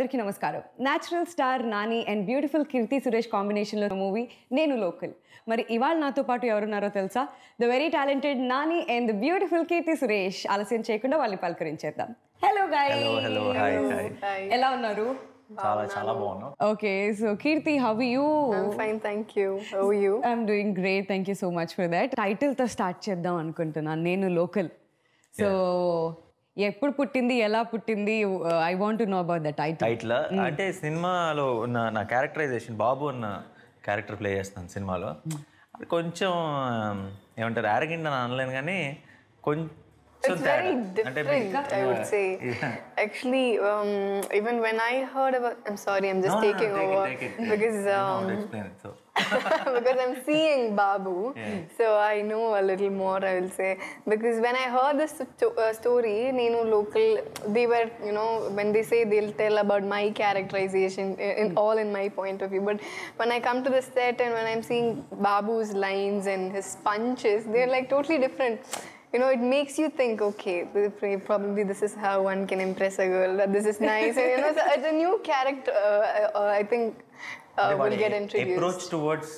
అందరికీ నమస్కారం natural star Nani and beautiful Keerthy Suresh కాంబినేషన్లో మూవీ నేను లోకల్ మరి ఇవాళ నాతో పాటు ఎవరున్నారో తెలుసా the very talented Nani and the beautiful Keerthy Suresh ఆలస్యం చేయకుండా వాళ్ళని పలకరించేద్దాం hello guy hello hello hi hi ఎలా ఉన్నారు చాలా చాలా బాగున్నాం okay so Keerthy how you I'm fine, thank you. How are you? I'm doing great thank you so much for that టైటిల్తో స్టార్ట్ చేద్దాం అనుకుంటున్నాను నేను లోకల్ సో ఎప్పుడు పుట్టింది ఎలా పుట్టింది I want know about the title title అంటే సినిమాలో ఉన్న నా క్యారెక్టరైజేషన్ బాబు అన్న క్యారెక్టర్ ప్లే చేస్తాను సినిమాలో అది కొంచెం ఏమంటారు అరగిండి అని అనలేను కానీ కొంచెం It's very అంటే different, I would say. Actually, um, even when I heard about, I'm sorry, I'm just taking over because um, so because I'm seeing Babu, so I know a little more. I will say because when I heard this sto- uh, story, Nenu local, they were you know when they say they'll tell about my characterization in, in all in my point of view. But when I come to the set and when I'm seeing Babu's lines and his punches, they're like totally different. You know, it makes you think, okay, th- probably this is how one can impress a girl. That this is nice, and you know, so it's a new character. Uh, uh, I think uh, will get introduced. Approach towards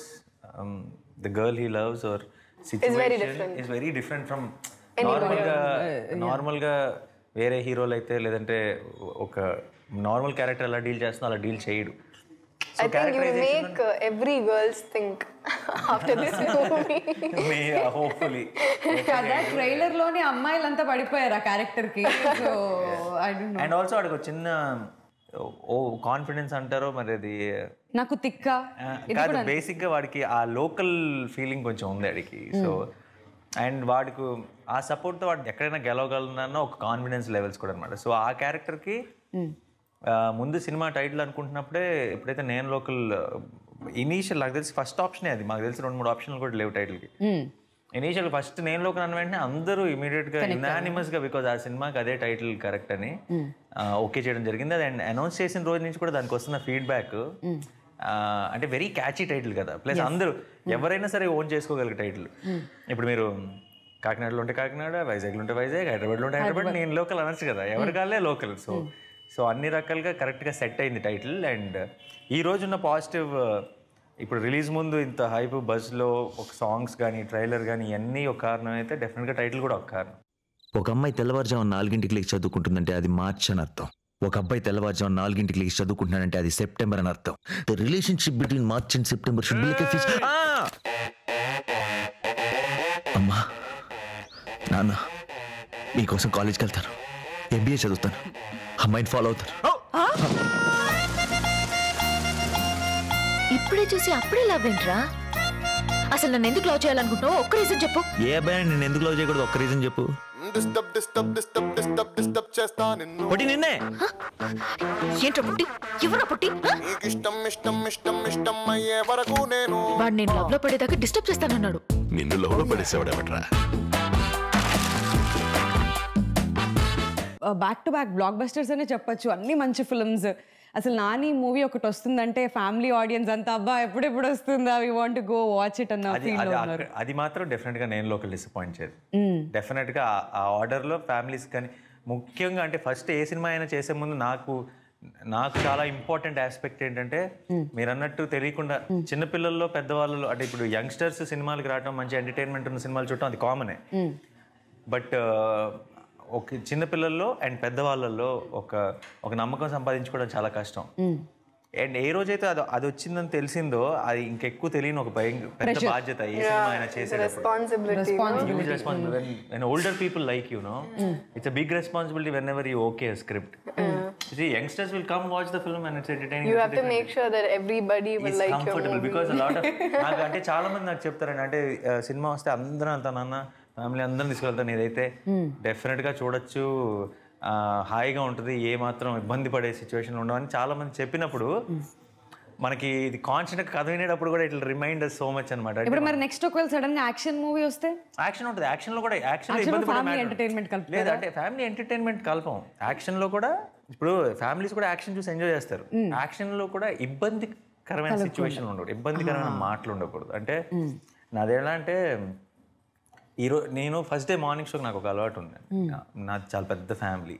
the girl he loves are very situation different. Is very different from నార్మల్గా నార్మల్గా వేరే హీరోలు అయితే లేదంటే ఒక normal character ఎలా deal చేస్తున్నా అలా డీల్ చేయడు I think you will make uh, every girls think after this movie. Hopefully కదా ట్రైలర్ లోని అమ్మాయిలంతా పడిపోయారు ఆ క్యారెక్టర్ కి so I don't know and also వాడికి ఒక చిన్న ఓ కాన్ఫిడెన్స్ అంటారో మరి అది నాకు తిక్క ఆ, కాదు బేసిక్ గా వాడికి ఆ లోకల్ ఫీలింగ్ కొంచెం ఉంది వాడికి సో అండ్ వాడికి ఆ support తో వాడు ఎక్కడైనా గెలవగలనన్న ఒక కాన్ఫిడెన్స్ లెవెల్స్ కూడా అనమాట సో ఆ character కి ఆ, ముందు సినిమా టైటిల్ అనుకుంటున్నప్పుడే ఎప్పుడైతే నేను లోకల్ ఇనీషియల్ నాకు తెలిసి ఫస్ట్ ఆప్షనే అది మాకు తెలిసి రెండు మూడు ఆప్షన్లు కూడా లేవు టైటిల్కి ఇనీషియల్ ఫస్ట్ నేను లోకల్ అన్న వెంటనే అందరూ ఇమీడియట్ గా యునానిమస్ గా బికాజ్ ఆ సినిమాకి అదే టైటిల్ కరెక్ట్ అని ఓకే చేయడం జరిగింది అది అండ్ అనౌన్స్ చేసిన రోజు నుంచి కూడా దానికి వస్తున్న ఫీడ్బ్యాక్ అంటే వెరీ క్యాచీ టైటిల్ కదా ప్లస్ అందరూ ఎవరైనా సరే ఓన్ చేసుకోగలిగే టైటిల్ ఇప్పుడు మీరు కాకినాడలో ఉంటే కాకినాడ వైజాగ్లో ఉంటే వైజాగ్ హైదరాబాద్లో ఉంటే హైదరాబాద్ నేను లోకల్ అనొచ్చు కదా ఎవరి కాళ్ళే లోకల్ సో సో అన్ని రకాలుగా కరెక్ట్గా సెట్ అయింది టైటిల్ అండ్ ఈ రోజున్న పాజిటివ్ ఇప్పుడు రిలీజ్ ముందు ఇంత హైప్ బజ్లో ఒక సాంగ్స్ కానీ ట్రైలర్ కానీ ఇవన్నీ ఒక కారణం అయితే డెఫినెట్గా టైటిల్ కూడా ఒక కారణం ఒక అమ్మాయి తెల్లవారుజాము నాలుగింటికి లేచి చదువుకుంటుందంటే అది మార్చ్ అని అర్థం ఒక అబ్బాయి తెల్లవారుజాము నాలుగింటికి లేచి చదువుకుంటున్నాడంటే అది సెప్టెంబర్ అని అర్థం the relationship between March and September should be అమ్మా నాన్న మీకోసం కాలేజ్కి వెళ్తాను ఎంబీఏ చదువుతాను అమ్మాయిని ఫాలో అవుతాను ఇప్పుడే చూసి అప్పుడే లవ్ ఏంట్రా అసలు నన్ను ఎందుకు లవ్ చేయాలనుకుంటున్నావు ఒక్క రీజన్ చెప్పు ఏ అబ్బాయి నేను ఎందుకు లవ్ చేయకూడదు ఒక్క రీజన్ చెప్పు disturb disturb disturb disturb disturb చేస్తా నిన్ను పొట్టి నిన్నే ఏంట్రా పుట్టి ఎవరా పుట్టి హ? నీకు ఇష్టం ఇష్టం ఇష్టం ఇష్టం అయ్యే వరకు నేను వాడు నేను లవ్ లో పడేదాకా డిస్టర్బ్ చేస్తానన్నాడు నిన్ను లవ్లో పడేసేవాడేమట్రా back to back blockbusters అనే చెప్పొచ్చు అన్ని మంచి ఫిల్మ్స్ అసలు నాని మూవీ ఒకటి వస్తుందంటే ఫ్యామిలీ ఆడియన్స్ అంతా అబ్బా ఎప్పుడెప్పుడు వస్తుందా we want go watch it అన్న అది ఫీల్ అది లో అక్కడ- ఉన్నారు అది మాత్రం డెఫినెట్గా నేను లోకల్ డిసప్పాయింట్ చేయదు డెఫినెట్గా ఆ- ఆ ఆర్డర్లో ఫ్యామిలీస్ కానీ ముఖ్యంగా అంటే ఫస్ట్ ఏ సినిమా అయినా చేసే ముందు నాకు నాకు చాలా ఇంపార్టెంట్ ఆస్పెక్ట్ ఏంటంటే మీరు అన్నట్టు తెలియకుండా చిన్నపిల్లల్లో పెద్దవాళ్ళలో అంటే ఇప్పుడు యంగ్స్టర్స్ సినిమాలకు రావడం మంచి ఎంటర్టైన్మెంట్ ఉన్న సినిమాలు చూడటం అది కామనే బట్ ఒక చిన్నపిల్లల్లో అండ్ పెద్దవాళ్ళల్లో ఒక ఒక నమ్మకం సంపాదించుకోవడం చాలా కష్టం అండ్ ఏ రోజైతే అది అది వచ్చిందని తెలిసిందో అది ఇంకెక్కువ తెలియని ఒక భయం పెద్ద బాధ్యత ఏ సినిమా అయినా చేసేటప్పుడు Responsibility. huge responsibility. When, when older people like you know, it's a big responsibility whenever you okay a script. See, youngsters will come watch the film and it's entertaining. You it's have to different. make sure that everybody will It's like your comfortable movie. because a lot of నాకు అంటే చాలా మంది నాకు చెప్తారండి అంటే ఆ, cinema వస్తే అందరం వెళ్తాను నాన్న ఫ్యామిలీ అందరం తీసుకెళ్తాను ఇదైతే డెఫినెట్ గా చూడొచ్చు ఆ, హాయిగా ఉంటుంది ఏ మాత్రం ఇబ్బంది పడే సిచ్యువేషన్ ఉండవని చాలా మంది చెప్పినప్పుడు మనకి ఇది కాన్స్టెంట్ కథ వినేటప్పుడు కూడా ఇట్లా రిమైండ్ సో మచ్ అనమాట ఇప్పుడు మరి నెక్స్ట్ ఒకవేళ సడన్ గా యాక్షన్ మూవీ వస్తే యాక్షన్ ఉంటుంది యాక్షన్ లో కూడా యాక్షన్ Action లో ఇబ్బంది పడే family matter. entertainment కలుపుతారా? లేదు అంటే ఫ్యామిలీ ఎంటర్టైన్మెంట్ కలపం యాక్షన్ లో కూడా ఇప్పుడు ఫ్యామిలీస్ కూడా యాక్షన్ చూసి ఎంజాయ్ చేస్తారు యాక్షన్ లో కూడా ఇబ్బందికరమైన సిచ్యువేషన్ ఉండకూడదు ఇబ్బందికరమైన మాటలు ఉండకూడదు అంటే నాది ఎలా అంటే ఈరోజు నేను ఫస్ట్ డే మార్నింగ్ షోకి నాకు ఒక అలవాటు ఉంది నా- నాది చాలా పెద్ద ఫ్యామిలీ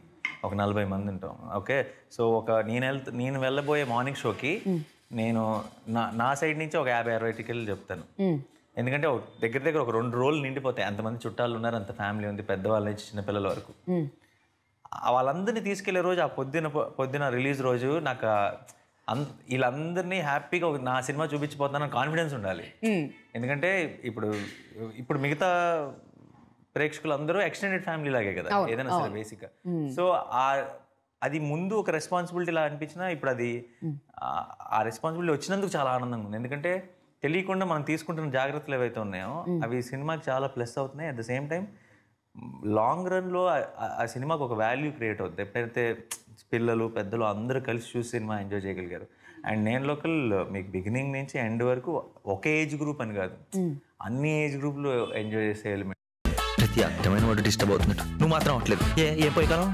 ఒక నలభై మంది ఉంటాం ఓకే సో ఒక నేను వెళ్తా నేను వెళ్ళబోయే మార్నింగ్ షోకి నేను నా నా సైడ్ నుంచి ఒక యాభై అరవై టికెట్లు చెప్తాను ఎందుకంటే ఒక దగ్గర దగ్గర ఒక రెండు రోజులు నిండిపోతాయి అంతమంది చుట్టాలు ఉన్నారు అంత ఫ్యామిలీ ఉంది పెద్దవాళ్ళ నుంచి చిన్నపిల్లల వరకు ఆ వాళ్ళందరినీ తీసుకెళ్లే రోజు ఆ పొద్దున పొద్దున రిలీజ్ రోజు నాకు ఆ అన్ వీళ్ళందరినీ హ్యాపీగా ఒక నా సినిమా చూపించిపోతానని కాన్ఫిడెన్స్ ఉండాలి ఎందుకంటే ఇప్పుడు ఇప్పుడు మిగతా ప్రేక్షకులు అందరూ ఎక్స్టెండెడ్ ఫ్యామిలీ లాగే కదా ఏదైనా సరే బేసిక్గా సో ఆ అది ముందు ఒక రెస్పాన్సిబిలిటీ లా అనిపించినా ఇప్పుడు అది ఆ- ఆ రెస్పాన్సిబిలిటీ వచ్చినందుకు చాలా ఆనందంగా ఉంది ఎందుకంటే తెలియకుండా మనం తీసుకుంటున్న జాగ్రత్తలు ఏవైతే ఉన్నాయో అవి సినిమాకి చాలా ప్లస్ అవుతున్నాయి at the same time long రన్లో ఆ సినిమాకి ఒక వాల్యూ క్రియేట్ అవుతుంది ఎప్పుడైతే పిల్లలు పెద్దలు అందరూ కలిసి చూసి సినిమా ఎంజాయ్ చేయగలిగారు అండ్ నేను లోకల్ మీకు బిగినింగ్ నుంచి ఎండ్ వరకు ఒకే ఏజ్ గ్రూప్ అని కాదు అన్ని ఏజ్ గ్రూప్లు ఎంజాయ్ చేసే ఎలిమెంట్ ప్రతి అర్థమైన వాడు డిస్టర్బ్ అవుతున్నట్టు నువ్వు మాత్రం అవట్లేదు ఏ ఏ పోయి కాలం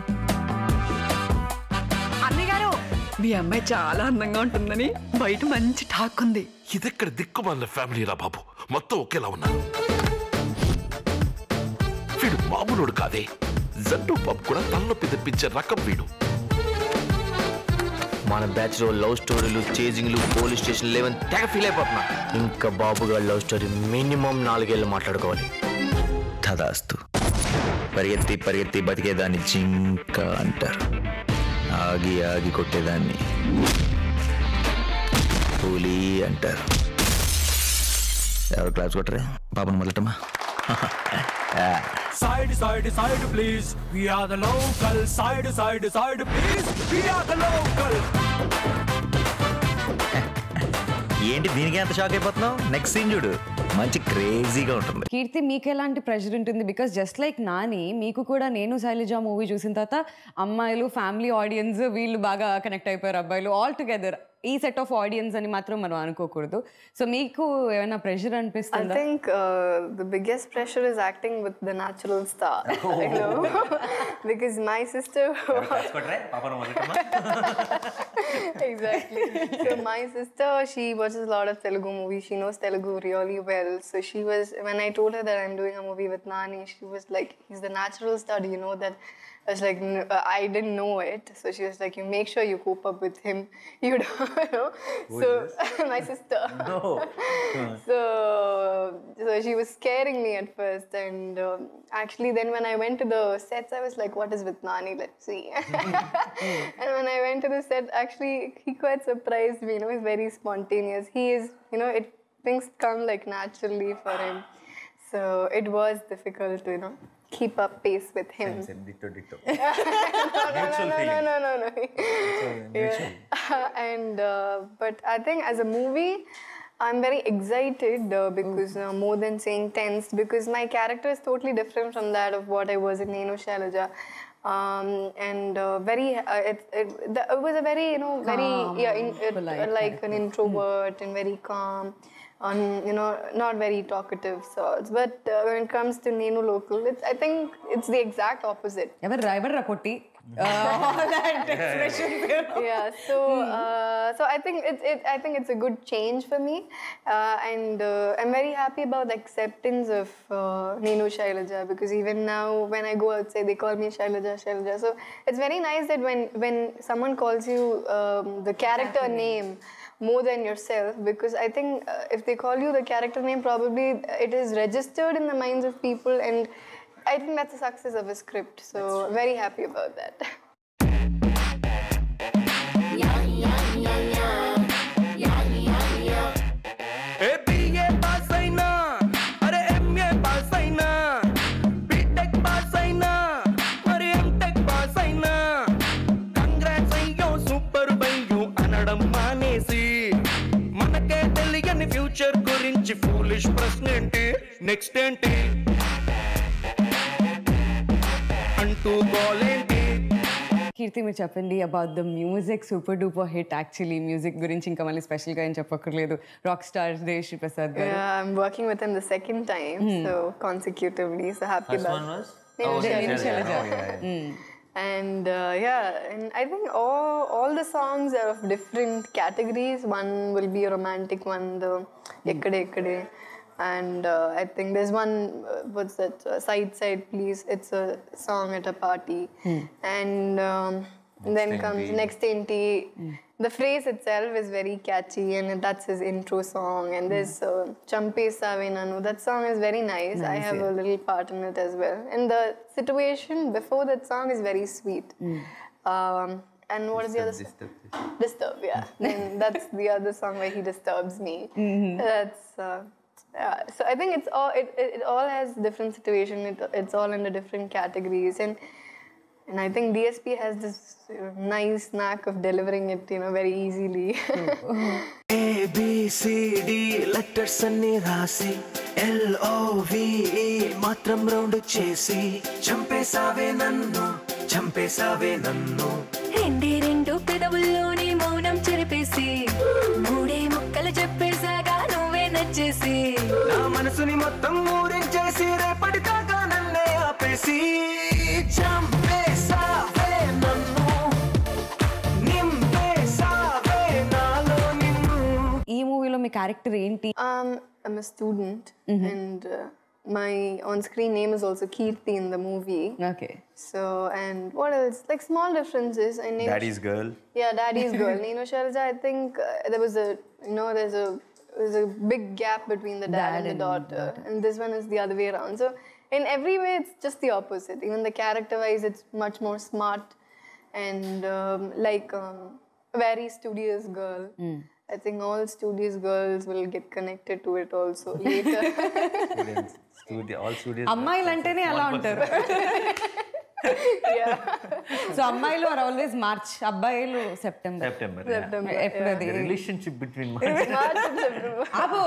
అన్నగారు మీ అమ్మాయి చాలా అందంగా ఉంటుందని బయట మంచి టాక్ ఉంది ఇదెక్కడ దిక్కుమాలిన ఫ్యామిలీ రా బాబు మొత్తం ఒకేలా ఉన్నారు వీడు మామూలుడు కాదే జట్టు పబ్ కూడా తలనొప్పి తెప్పించే రకం వీడు మన బ్యాచ్ లో లవ్ స్టోరీలు చేజింగ్లు పోలీస్ స్టేషన్ లేవని తెగ ఫీల్ అయిపోతున్నా ఇంకా బాబు గారి లవ్ స్టోరీ మినిమం నాలుగేళ్ళు మాట్లాడుకోవాలి తదాస్తు పరిగెత్తి పరిగెత్తి బతికేదాన్ని జింక అంటారు ఆగి ఆగి కొట్టేదాన్ని పులి అంటారు ఎవరు క్లాస్ కొట్టరే పాపను మొదలటమా Side, side, side, please. We are the local. Side, side, side, please. We are the local. ఏంటి దీనికి ఎంత షాక్ అయిపోతున్నావు నెక్స్ట్ సీన్ చూడు మంచి క్రేజీగా ఉంటుంది కీర్తి మీకు ఎలాంటి ప్రెషర్ ఉంటుంది బికాస్ జస్ట్ లైక్ నాని మీకు కూడా నేను శైలజ మూవీ చూసిన తర్వాత అమ్మాయిలు ఫ్యామిలీ ఆడియన్స్ వీళ్ళు బాగా కనెక్ట్ అయిపోయారు అబ్బాయిలు ఆల్ టుగెదర్ ఈ సెట్ ఆఫ్ ఆడియన్స్ అని మాత్రం మనం అనుకోకూడదు సో మీకు ఏమైనా ప్రెషర్ I అనిపిస్తుందా think uh, the biggest pressure is acting with the natural star, you know, because my sister. పాపను మొదలటమా exactly. So my sister, she watches a lot of Telugu movies. She knows Telugu really well. So she was when I told her that I'm doing a movie with Nani, she was like, "He's the natural star. Do you know that?" I was like, "N- uh, I didn't know it. So she was like, you make sure you cope up with him. You don't know. so my sister. so, so she was scaring me at first, and um, actually, then when I went to the sets, I was like, "What is with Nani? Let's see." and when I went to the set, actually, he quite surprised me. You know, he's very spontaneous. He is, you know, it things come like naturally for him. So it was difficult to, you know, keep up pace with him. Ditto ditto no, no, no, no, no, no, no. Yeah. and uh, but I think as a movie, I'm very excited uh, because uh, more than saying tense, because my character is totally different from that of what I was in Nenu Shailaja. Um, and uh, very, uh, it, it, the, it was a very, you know, very, yeah, in, it, polite like an introvert and very calm. On you know, not very talkative sorts, but uh, when it comes to Nenu local, it's I think it's the exact opposite. ఎవరు driver రా పొట్టి yeah so uh, so i think it's it, i think it's a good change for me uh, and uh, i'm very happy about the acceptance of uh, nenu shailaja because even now when i go outside they call me shailaja shailaja so it's very nice that when when someone calls you um, the character name more than yourself because i think uh, if they call you the character name probably it is registered in the minds of people and i think that's the success of a script so very happy about that ఏ BA pass అయినా అరే MA pass అయినా BTech pass అయినా మరి MTech pass అయినా congrats అయ్యో super బయ్యో అనడం మానేసి మనకే తెలియని ఫ్యూచర్ గురించి ఫూలిష్ ప్రశ్న ఏంటి నెక్స్ట్ ఏంటి అంటూ గోలేంటి కీర్తి మీరు చెప్పండి about the music super duper hit actually music గురించి ఇంకా మళ్ళీ స్పెషల్గా ఏం చెప్పక్కర్లేదు రాక్ స్టార్ దేశ్ ప్రసాద్ గారు Yeah, I'm working with him the second time, so consecutively. So happy First about one was? Nenu Oh, Shailaja. Nenu Shailaja. Oh, yeah, yeah. And uh, yeah, and I think all all the songs are of different categories. One will be a romantic one, the Ekkade Ekkade. And uh, I think there's one, uh, what's that, uh, Side Side Please. It's a song at a party. And um, then comes Next Ain't The phrase itself is very catchy and that's his intro song. And there's uh, Champe Save Nanu. That song is very nice. I have a little part in it as well. And the situation before that song is very sweet. Um, and what is the other song? Disturb, yeah. and that's the other song where he disturbs me. That's uh, yeah. So I think it's all it, it, it all has different situation. It, it's all in the different categories, and and I think DSP has this uh, nice knack of delivering it, you know, very easily. A B C D letters అన్ని రాసి L O V E మాత్రం round చేసి చంపేసావే నన్ను చంపేసావే నన్ను రెండే రెండు పెదవుల్లోని మౌనం చెరిపేసి మూడే ముక్కలు చెప్పేసాగా నువ్వే నచ్చేసి నా మనసుని మొత్తం ఊరించేసి రేపటి దాకా నన్నే ఆపేసి చంపేసావే నన్ను నింపేసావే నాలో నిన్ను ఈ మూవీలో మీ క్యారెక్టర్ ఏంటి um, I'm a student, and uh, my on-screen name is also Kirti in the movie. Okay So, and what else? Like small differences. I named daddy's girl Yeah, daddy's girl. Nino Sharja, I think uh, there was a, you know, there's a there's a big gap between the dad, and the daughter, and this one is the other way around. So, in every way, it's just the opposite. Even the character-wise, it's much more smart and um, like um, a very studious girl. I think all studious girls will get connected to it also later. Studio all studio అమ్మాయిలు అంటేనే అలా ఉంటారు yeah. So అమ్మాయిలు are always March అబ్బాయిలు September September September. ఎప్పుడు అది relationship between March and September. ఆపు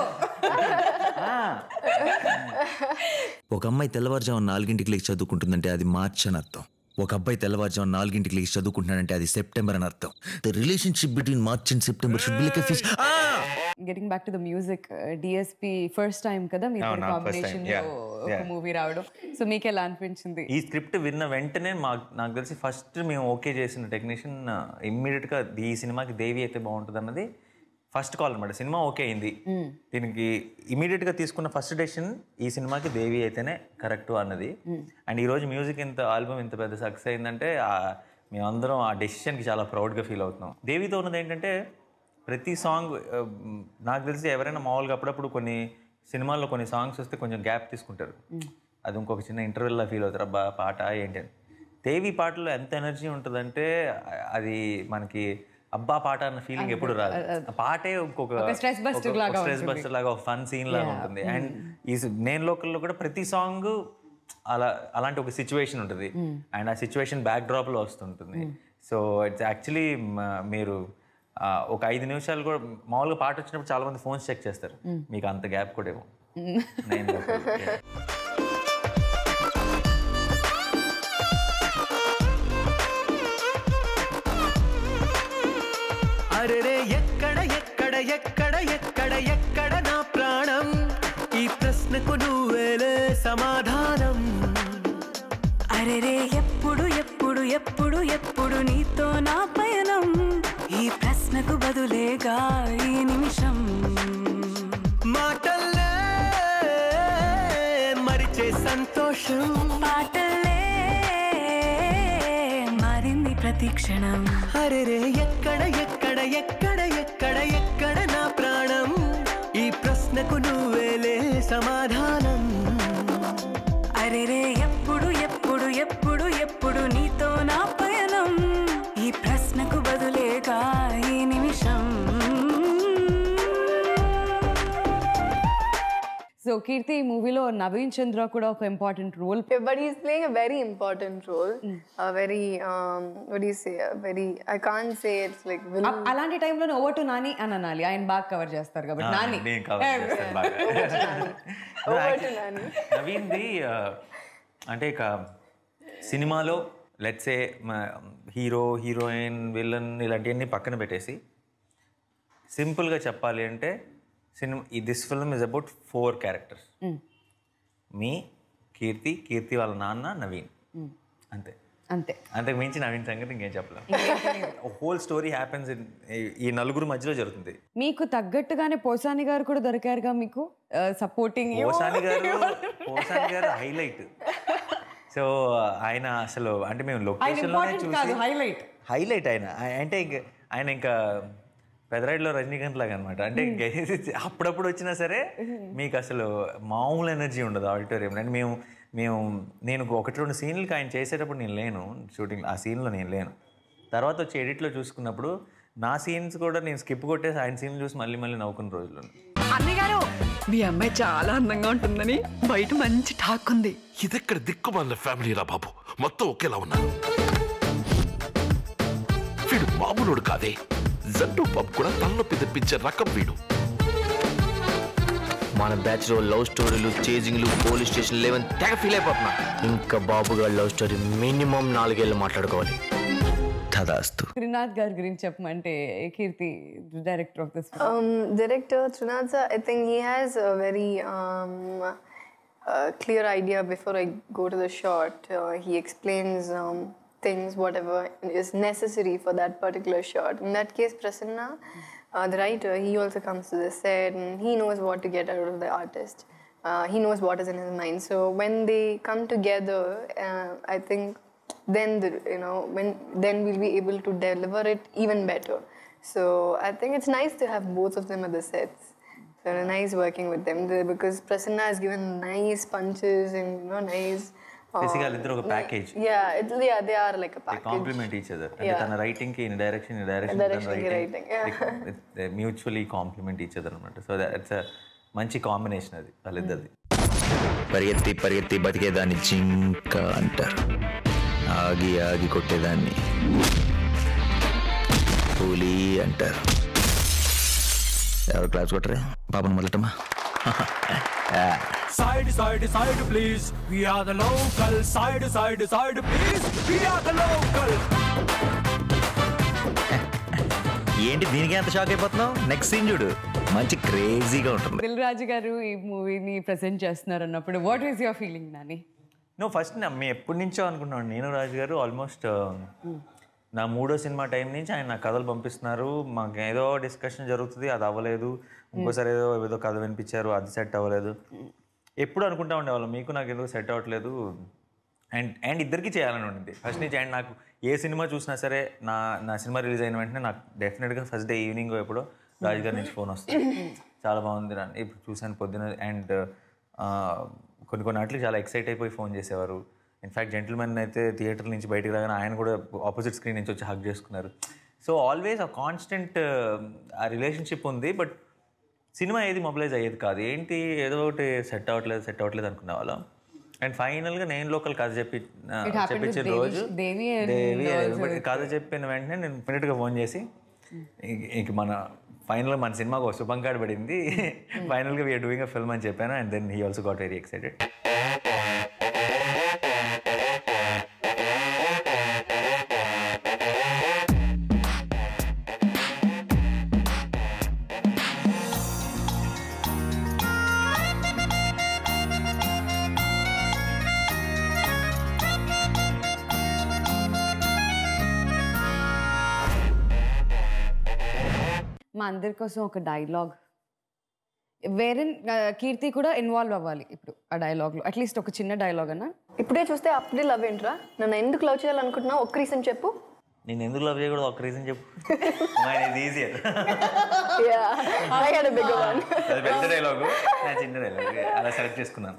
ఒక అమ్మాయి తెల్లవారుజామున నాలుగింటికి లేచి చదువుకుంటుందంటే అది మార్చ్ అని అర్థం ఒక అబ్బాయి తెల్లవారుజామున నాలుగింటికి లేచి చదువుకుంటున్నాడంటే అది సెప్టెంబర్ అని అర్థం the relationship between March and September should be like fish getting back to the music DSP first time కదా మీ అవును, first time. కాంబినేషన్ Yeah, ఒక yeah. మూవీ రావడం సో మీకు ఎలా అనిపించింది ఈ స్క్రిప్ట్ విన్న వెంటనే మాకు నాకు తెలిసి ఫస్ట్ మేము ఓకే చేసిన టెక్నీషియన్ ఇమ్మీడియట్గా ఈ సినిమాకి దేవి అయితే బాగుంటుంది అన్నది ఫస్ట్ కాల్ అనమాట సినిమా ఓకే అయింది దీనికి ఇమీడియట్గా తీసుకున్న ఫస్ట్ డెసిషన్ ఈ సినిమాకి దేవి అయితేనే కరెక్ట్ అన్నది అండ్ ఈరోజు మ్యూజిక్ ఇంత ఆల్బమ్ ఇంత పెద్ద సక్సెస్ అయిందంటే ఆ- మేమందరం ఆ డెసిషన్కి చాలా ప్రౌడ్గా ఫీల్ అవుతున్నాం దేవితో ఉన్నది ఏంటంటే ప్రతి సాంగ్ నాకు తెలిసి ఎవరైనా మామూలుగా అప్పుడప్పుడు కొన్ని సినిమాల్లో కొన్ని సాంగ్స్ వస్తే కొంచెం గ్యాప్ తీసుకుంటారు అది ఇంకొక చిన్న ఇంటర్వెల్లా ఫీల్ అవుతారు అబ్బా పాట ఏంటి అని దేవి పాటలో ఎంత ఎనర్జీ ఉంటుందంటే అ- అది మనకి అబ్బా పాట అన్న ఫీలింగ్ ఎప్పుడు రాదు ఆ పాటే ఇంకొక ఒక stress buster లాగా స్ట్రెస్ ఉంటుంది. బస్టర్ లాగా ఒక ఫన్ సీన్ లాగా ఉంటుంది అండ్ ఈ సి- నేను లోకల్లో కూడా ప్రతి సాంగ్ అలా అలాంటి ఒక సిచ్యువేషన్ ఉంటుంది అండ్ ఆ సిచ్యువేషన్ బ్యాక్ డ్రాప్లో వస్తుంటుంది సో ఇట్స్ యాక్చువల్లీ మీరు ఆ, ఒక ఐదు నిమిషాలు కూడా మామూలుగా పాట వచ్చినప్పుడు చాలా మంది ఫోన్స్ చెక్ చేస్తారు మీకు అంత గ్యాప్ కూడా ఏమో నేను local, yeah. అరెరే ఎక్కడ ఎక్కడ ఎక్కడ ఎక్కడ ఎక్కడ నా ప్రాణం ఈ ప్రశ్నకు నువ్వేలే సమాధానం అరెరే ఎప్పుడు ఎప్పుడు ఎప్పుడు ఎప్పుడు నీతో నా పయనం ఈ ప్రశ్నకు బదులేగా ఈ నిమిషం మాటల్లే మరిచే సంతోషం పాటలే మారింది ప్రతి క్షణం అరెరే ఎక్కడ ఎక్కడ ఎక్కడ ఎక్కడ ఎక్కడ నా ప్రాణం ఈ ప్రశ్నకు నువ్వేలే సమాధానం అరెరే ఎప్పుడు ఎప్పుడు ఎప్పుడు ఎప్పుడు నీతో నా పయనం ఈ ప్రశ్నకు బదులేగా ఈ నిమిషం సో కీర్తి ఈ మూవీలో నవీన్ చంద్ర కూడా ఒక important role Yeah, but he's playing a very important role. A very, um, what do you say? A very, I can't say it's like villain. అలాంటి టైంలో ఓవర్ టు నాని అని అనాలి ఆయన బాగా కవర్ చేస్తారు కాబట్టి ఆ, నాని నేను cover చేస్తాను బాగా. Over Actually, to Nani. నవీన్ది ఆ, అంటే ఇక సినిమాలో లెట్సే హీరో హీరోయిన్ విలన్ ఇలాంటివన్నీ పక్కన పెట్టేసి సింపుల్గా చెప్పాలి అంటే సినిమా ఈ this film is about four characters మీ కీర్తి కీర్తి వాళ్ళ నాన్న నవీన్ అంతే అంతే అంతకు మించి నవీన్ సంగతి ఇంకేం చెప్పలేం హోల్ స్టోరీ హ్యాపెన్స్ ఈ నలుగురు మధ్యలో జరుగుతుంది మీకు తగ్గట్టుగానే పోసాని గారు కూడా దొరికారుగా మీకు సపోర్టింగ్ పోసాని గారు పోసాని గారు హైలైట్ సో ఆయన అసలు అంటే మేము లొకేషన్లోనే చూసి హైలైట్ హైలైట్ ఆయన ఆయ- అంటే ఇంక ఆయన ఇంకా పెదరాయిలో రజనీకాంత్ లాగా అనమాట అంటే ఇంక అప్పుడప్పుడు వచ్చినా సరే మీకు అసలు మామూలు ఎనర్జీ ఉండదు ఆడిటోరియం అంటే మేము మేము నేను ఒకటి రెండు సీన్లకి ఆయన చేసేటప్పుడు నేను లేను షూటింగ్ ఆ సీన్లో నేను లేను తర్వాత వచ్చి ఎడిట్లో చూసుకున్నప్పుడు నా సీన్స్ కూడా నేను స్కిప్ కొట్టేసి ఆయన సీన్ చూసి మళ్ళీ మళ్ళీ నవ్వుకున్న రోజులు ఉన్నాయి. అన్నయ్య గారు మీ అమ్మాయి చాలా అందంగా ఉంటుందని బయట మంచి టాక్ ఉంది ఇదెక్కడ దిక్కుమాలిన ఫ్యామిలీ రా బాబు మొత్తం ఒకేలా ఉన్నారు వీడు మామూలుడు కాదే జట్టు పబ్ కూడా తలనొప్పి తెప్పించే రకం వీడు మన బ్యాచ్ లో లవ్ స్టోరీలు చేజింగ్లు పోలీస్ స్టేషన్ లేవని తెగ ఫీల్ అయిపోతున్నా ఇంకా బాబు గారి లవ్ స్టోరీ మినిమం నాలుగేళ్ళు మాట్లాడుకోవాలి తదాస్తు త్రినాథ్ గారి గురించి చెప్పమంటే Keerthy director of this Um, director Trinadza, I think he has a very um, uh, clear idea before I go to the shot. Uh, he explains um, things, whatever is necessary for that particular shot. In that case, Prasanna, uh, the writer, he also comes to the set and he knows what to get out of the artist. Uh, he knows what is in his mind. So when they come together, uh, I think then the, you know when then we'll be able to deliver it even better. So I think it's nice to have both of them at the sets. So nice working with them the- because Prasanna has given nice punches and you know nice. uh, Basically, వాళ్ళిద్దరు ఒక package. Yeah, it, yeah, they are like a package. Compliment each other అంటే Yeah. తన writing కి direction direction Direction కి writing, mutually compliment each other అనమాట so that's మంచి combination అది వాళ్ళిద్దరిది పరిగెత్తి పరిగెత్తి బతికేదాన్ని జింక అంటారు ఆగి ఆగి కొట్టేదాన్ని పులి అంటారు ఎవరు క్లాస్ కొట్టరే పాపను మొదలటమా Side, side, side, please. We are the local. Side, side, side, please. We are the local. ఏంటి దీనికి ఎంత షాక్ అయిపోతున్నావు నెక్స్ట్ సీన్ చూడు మంచి క్రేజీగా ఉంటుంది దిల్ రాజు గారు ఈ మూవీని ప్రెసెంట్ చేస్తున్నారు అన్నప్పుడు what is your feeling Nani నువ్వు ఫస్ట్ మేము ఎప్పటి నుంచో అనుకున్నాను నేను రాజు గారు ఆల్మోస్ట్ నా మూడో సినిమా టైం నుంచి ఆయన నాకు కథలు పంపిస్తున్నారు మాకు ఏదో డిస్కషన్ జరుగుతుంది అది అవ్వలేదు ఇంకోసారి ఏదో ఏదో కథ వినిపించారు అది సెట్ అవ్వలేదు ఎప్పుడు అనుకుంటా ఉండేవాళ్ళం మీకు నాకు ఏదో సెట్ అవ్వట్లేదు అండ్ అండ్ ఇద్దరికి చేయాలని ఉండింది ఫస్ట్ నుంచి అండ్ నాకు ఏ సినిమా చూసినా సరే నా నా సినిమా రిలీజ్ అయిన వెంటనే నాకు డెఫినెట్గా ఫస్ట్ డే ఈవినింగ్ ఎప్పుడో రాజు గారి నుంచి ఫోన్ వస్తుంది చాలా బాగుంది రా ఇప్పుడు చూశాను పొద్దున అండ్ కొన్ని కొన్ని వాటికి చాలా ఎక్సైట్ అయిపోయి ఫోన్ చేసేవారు ఇన్ఫ్యాక్ట్ జెంటిల్మెన్ అయితే థియేటర్ నుంచి బయటికి రాగానే ఆయన కూడా ఆపోజిట్ స్క్రీన్ నుంచి వచ్చి హక్ చేసుకున్నారు so always a constant uh relationship ఉంది బట్ సినిమా ఏది మొబిలైజ్ అయ్యేది కాదు ఏంటి ఏదో ఒకటి సెట్ అవ్వట్లేదు సెట్ అవ్వట్లేదు అనుకునే వాళ్ళం అండ్ ఫైనల్గా నేను లోకల్ కథ చెప్పి ఆ, It happened with చెప్పించిన Devi- రోజు Devi and Devi also with- కథ చెప్పిన వెంటనే నేను ఇమ్మీడియట్గా ఫోన్ చేసి ఇంక- ఇంక మన ఫైనల్గా మన సినిమాకు ఒక శుభం కార్డ్ పడింది ఫైనల్గా వీఆర్ డూయింగ్ అ ఫిల్మ్ అని చెప్పాను and then he also got very excited మా అందరి కోసం ఒక డైలాగ్ వేరే ఆ, కీర్తి కూడా ఇన్వాల్వ్ అవ్వాలి ఇప్పుడు ఆ డైలాగ్లో అట్లీస్ట్ ఒక చిన్న డైలాగ్ అన్న ఇప్పుడే చూస్తే అప్పుడే లవ్ ఏంట్రా నన్ను ఎందుకు లవ్ చేయాలనుకుంటున్నావు ఒక్క రీజన్ చెప్పు నేను ఎందుకు లవ్ చేయకూడదు ఒక రీజన్ చెప్పు ఇది easier Yeah, I had a bigger one. అది పెద్ద డైలాగు నా చిన్న డైలాగ్ అలా సెలెక్ట్ చేసుకున్నాను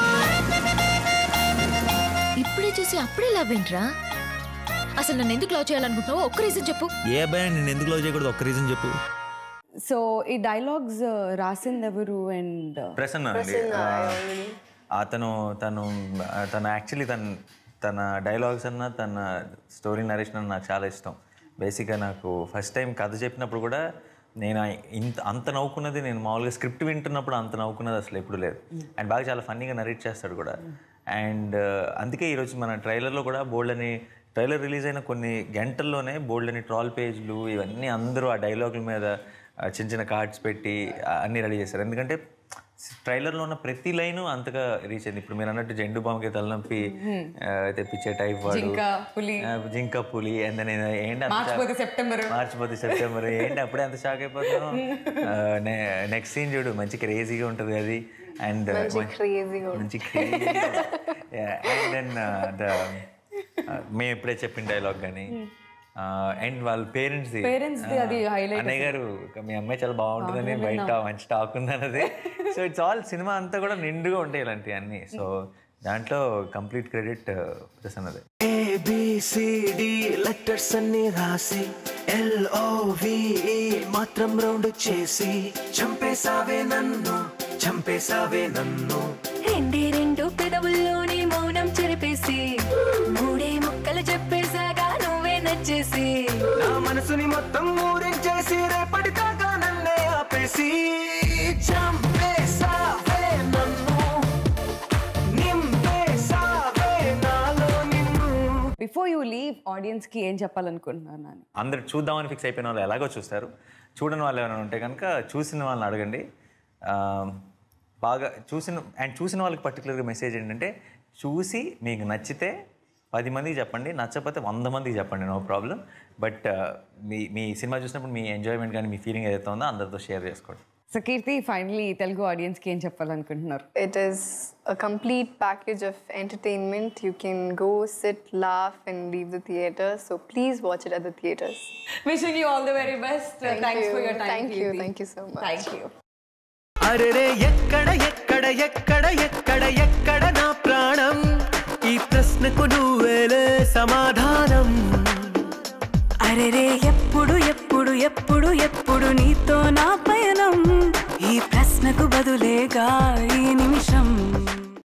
ఇప్పుడే చూసి అప్పుడే లవ్ ఏంట్రా అసలు నన్ను ఎందుకు లవ్ చేయాలనుకుంటున్నావో ఒక్క రీజన్ చెప్పు ఏ అబ్బాయి నేను ఎందుకు లవ్ చేయకూడదు ఒక్క రీజన్ చెప్పు సో ఈ డైలాగ్స్ రాసింది ఎవరు అండ్ ప్రసన్న అండి ఆ, అతను తను ఆ, తను యాక్చువల్లీ తన తన డైలాగ్స్ అన్న తన స్టోరీ నరేషన్ అన్న నాకు చాలా ఇష్టం బేసిక్గా నాకు ఫస్ట్ టైం కథ చెప్పినప్పుడు కూడా నేను ఆ- ఇంత అంత నవ్వుకున్నది నేను మామూలుగా స్క్రిప్ట్ వింటున్నప్పుడు అంత నవ్వుకున్నది అసలు ఎప్పుడు లేదు అండ్ బాగా చాలా ఫన్నీగా నరేట్ చేస్తాడు కూడా అండ్ అందుకే ఈరోజు మన ట్రైలర్లో కూడా బోల్డ్ అని ట్రైలర్ రిలీజ్ అయిన కొన్ని గంటల్లోనే బోల్డ్ అని ట్రాల్ పేజ్లు ఇవన్నీ అందరూ ఆ డైలాగుల మీద ఆ, చిన్న చిన్న కార్డ్స్ పెట్టి ఆ, అన్నీ రెడీ చేశారు ఎందుకంటే ట్రైలర్లో ఉన్న ప్రతి లైన్ అంతగా రీచ్ అయింది ఇప్పుడు మీరు అన్నట్టు జెండు బాంబుకి తలనొప్పి ఆ, తెప్పించే టైప్ వాడు జింక, పులి. ఆ, జింక పులి అండ్ నేను ఏంటి అంత మార్చిపోతే షాక్- సెప్టెంబర్. మార్చిపోతే సెప్టెంబర్ ఏంటి అప్పుడే అంత షాక్ అయిపోతాను నెక్స్ట్ సీన్ చూడు మంచి క్రేజీగా ఉంటుంది అది అండ్ మంచి crazy గా మంచి అండ్ దెన్ ద మేము ఇప్పుడే చెప్పిన డైలాగ్ కానీ అండ్ వాళ్ళ పేరెంట్స్ Parents ది అది highlight అన్నయ్య గారు మీ అమ్మాయి చాలా బాగుంటుందని బయట మంచి టాక్ ఉందన్నది సో ఇట్స్ ఆల్ సినిమా అంతా కూడా నిండుగా ఉంటాయి ఇలాంటివి అన్నీ సో దాంట్లో కంప్లీట్ క్రెడిట్ ప్రసన్నదే ఏబిసిడి లెటర్స్ అన్ని రాసి ఎల్ఓవిఈ మాత్రం రౌండ్ చేసి చంపేసావే నన్ను చంపేసావే నన్ను రెండే రెండు పెదవుల్లోని మౌనం చెరిపేసి మూడే ముక్కలు చెప్పేసాగా నువ్వే నచ్చేసి నా మనసుని మొత్తం ఊరించేసి రేపటి దాకా నన్నే ఆపేసి చంపేసావే నన్ను నింపేసావే నాలో నిన్ను బిఫోర్ యూ లీవ్ ఆడియన్స్ కి ఏం చెప్పాలనుకుంటున్నారు నాని అందరు చూద్దామని ఫిక్స్ అయిపోయిన వాళ్ళు ఎలాగో చూస్తారు చూడని వాళ్ళు ఎవరైనా ఉంటే కనుక చూసిన వాళ్ళని అడగండి ఆ, బాగా చూసిన అండ్ చూసిన వాళ్ళకి పర్టికులర్గా మెసేజ్ ఏంటంటే చూసి మీకు నచ్చితే పది మందికి చెప్పండి నచ్చకపోతే వంద మందికి చెప్పండి నో ప్రాబ్లం బట్ మీ మీ సినిమా చూసినప్పుడు మీ ఎంజాయ్మెంట్ కానీ మీ ఫీలింగ్ ఏదైతే ఉందో అందరితో షేర్ చేసుకోండి so Keerthi finally Telugu audience కి ఏం చెప్పాలనుకుంటున్నారు It is a complete package of entertainment. You can go, sit, laugh, and leave the theater. So please watch it at the theaters. Wishing you all the very best Thank thanks you. For your time Thank you. Thank you so much. Thank you అరెరే ఎక్కడ ఎక్కడ ఎక్కడ ఎక్కడ ఎక్కడ నా ప్రాణం ఈ ప్రశ్నకు నువ్వేలే సమాధానం అరెరే ఎప్పుడు ఎప్పుడు ఎప్పుడు ఎప్పుడు నీతో నా పయనం ఈ ప్రశ్నకు బదులేగా ఈ నిమిషం